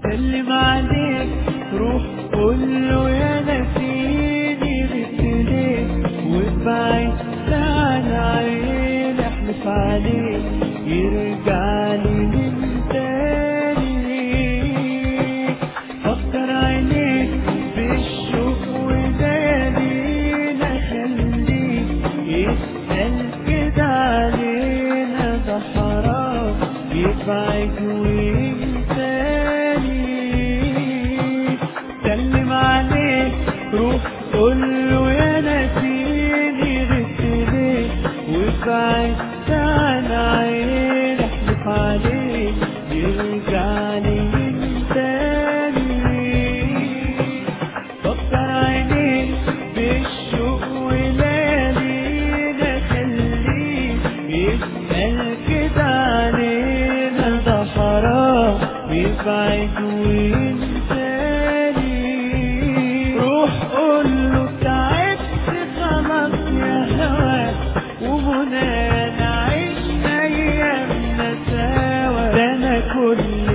سلم عليك روح قول له يا نسيني بتليك وابعد عن عين احلف عليك يرجع لي من تاني فكر عينيك بالشوق ودلينا خليك يسأل كده علينا ده حرام يبعد وينساني سلم عليك روح قول له يا نسيني غبت ليه وابعد عن عين احلف عليك يرجع لي من تاني فكر عينيك بالشوق وليالينا خليك يسأل كده علينا ده حرام يبعد وينساني روح قول له تعبت خلاص يا هوا وهنا نعيش ايامنا سوا ده انا كل